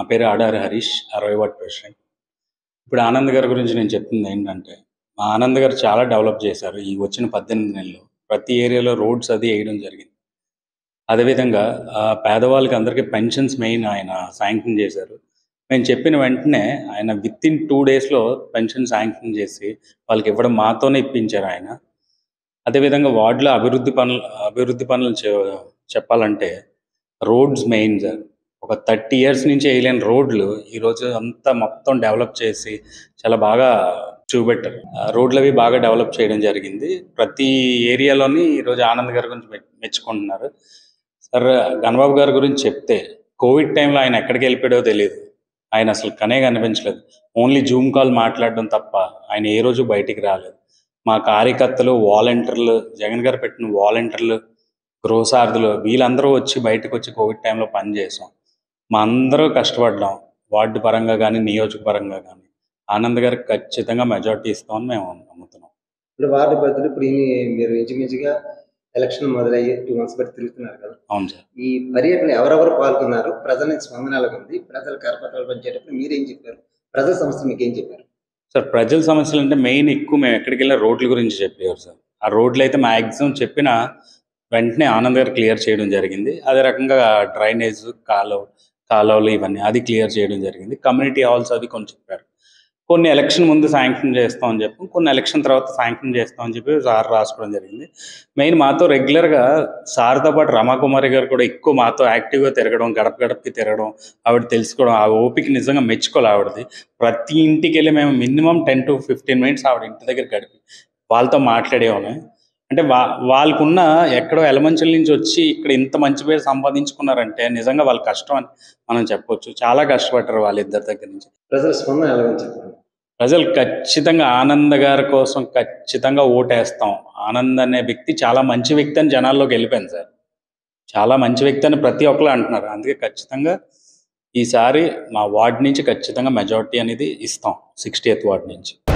పేరు ఆడారి హరీష్ అరవై ward president ఇప్పుడు ఆనంద్ గారి గురించి నేను చెప్తుంది ఏంటంటే మా ఆనంద్ గారు చాలా డెవలప్ చేశారు ఈ వచ్చిన పద్దెనిమిది నెలలు ప్రతి ఏరియాలో రోడ్స్ అది వేయడం జరిగింది అదేవిధంగా ఆ, పేదవాళ్ళకి అందరికీ పెన్షన్స్ మెయిన్ ఆయన శాంక్షన్ చేశారు మేము చెప్పిన వెంటనే ఆయన విత్ ఇన్ టూ డేస్లో పెన్షన్ శాంక్షన్ చేసి వాళ్ళకి ఇవ్వడం మాతోనే ఇప్పించారు ఆయన అదేవిధంగా వార్డులో అభివృద్ధి పనులు అభివృద్ధి పనులు చె- చెప్పాలంటే రోడ్స్ మెయిన్ సార్ ఒక థర్టీ ఇయర్స్ నుంచి వేయలేని రోడ్లు ఈరోజు అంతా మొత్తం డెవలప్ చేసి చాలా బాగా చూపెట్టారు ఆ రోడ్లు అవి బాగా డెవలప్ చేయడం జరిగింది ప్రతి ఏరియాలోని ఈరోజు ఆనంద్ గారి గురించి మె- మెచ్చుకుంటున్నారు సార్ గణబాబు గారి గురించి చెప్తే కోవిడ్ టైంలో ఆయన ఎక్కడికి వెళ్ళిపోయాడో తెలియదు ఆయన అసలు కనే కనిపించలేదు ఓన్లీ జూమ్ కాల్ మాట్లాడడం తప్ప ఆయన ఏ రోజు బయటికి రాలేదు మా కార్యకర్తలు వాలంటీర్లు జగన్ గారు పెట్టిన వాలంటీర్లు గృహసార్థులు వీళ్ళందరూ వచ్చి బయటకు వచ్చి కోవిడ్ టైంలో పనిచేసాం మా అందరూ కష్టపడ్డాం వార్డు పరంగా కానీ నియోజకపరంగా కానీ ఆనంద్ గారికి ఖచ్చితంగా మెజార్టీ ఇస్తామని మేము నమ్ముతున్నాం ఇప్పుడు వార్డు పరిధిలో ఇప్పుడు ఈ- మీరు ఇంచుమించుగా ఎలక్షన్ మొదలయ్యి టూ మంత్స్ బట్టి తిరుగుతున్నారు కదా అవును సార్ ఈ పర్యటన ఎవరెవరు పాల్గొన్నారు ప్రజల నుంచి స్పందన ఎలాగ ఉంది ప్రజల కరపత్రాలు పంచేటప్పుడు మీరేం చెప్పారు ప్రజల సమస్యలు మీకు ఏం చెప్పారు సార్ ప్రజల సమస్యలు అంటే మెయిన్ ఎక్కువ మేము ఎక్కడికి వెళ్ళినా రోడ్ల గురించి చెప్పేవారు సార్ ఆ రోడ్లు అయితే మ్యాక్సిమం చెప్పిన వెంటనే ఆనంద్ గారు క్లియర్ చేయడం జరిగింది అదే రకంగా డ్రైనేజ్ కాలువ కాలువలు ఇవన్నీ అది క్లియర్ చేయడం జరిగింది కమ్యూనిటీ హాల్స్ అది కొంచెం చెప్పారు కొన్ని ఎలక్షన్ ముందు శాంక్షన్ చేస్తామని చెప్పి కొన్ని ఎలక్షన్ తర్వాత శాంక్షన్ చేస్తామని చెప్పి సార్ రాసుకోవడం జరిగింది మెయిన్ మాతో రెగ్యులర్గా సార్తో పాటు రమాకుమారి గారు కూడా ఎక్కువ మాతో యాక్టివ్గా తిరగడం గడప గడపకి తిరగడం ఆవిడ తెలుసుకోవడం ఆ ఓపిక నిజంగా మెచ్చుకోవాలి ఆవిడది ప్రతి ఇంటికి వెళ్ళి మేము minimum ten to fifteen minutes ఆవిడ ఇంటి దగ్గర గడిపి వాళ్ళతో మాట్లాడేవాళ్ళం అంటే వా వాళ్ళకున్న ఎక్కడో ఎలమంచుల నుంచి వచ్చి ఇక్కడ ఇంత మంచి పేరు సంపాదించుకున్నారంటే నిజంగా వాళ్ళ కష్టం అని మనం చెప్పొచ్చు చాలా కష్టపడ్డారు వాళ్ళిద్దరి దగ్గర నుంచి ప్రజల స్పందన ఎలాగ ఉంది చెప్పండి ప్రజలు ఖచ్చితంగా ఆనంద్ గారి కోసం ఖచ్చితంగా ఓటేస్తాం ఆనంద్ అనే వ్యక్తి చాలా మంచి వ్యక్తి అని జనాల్లోకి వెళ్ళిపోయింది సార్ చాలా మంచి వ్యక్తి అని ప్రతి ఒక్కరు అంటున్నారు అందుకే ఖచ్చితంగా ఈసారి మా వార్డ్ నుంచి ఖచ్చితంగా మెజారిటీ అనేది ఇస్తాం సిక్స్టీ ఎయిత్ వార్డ్ నుంచి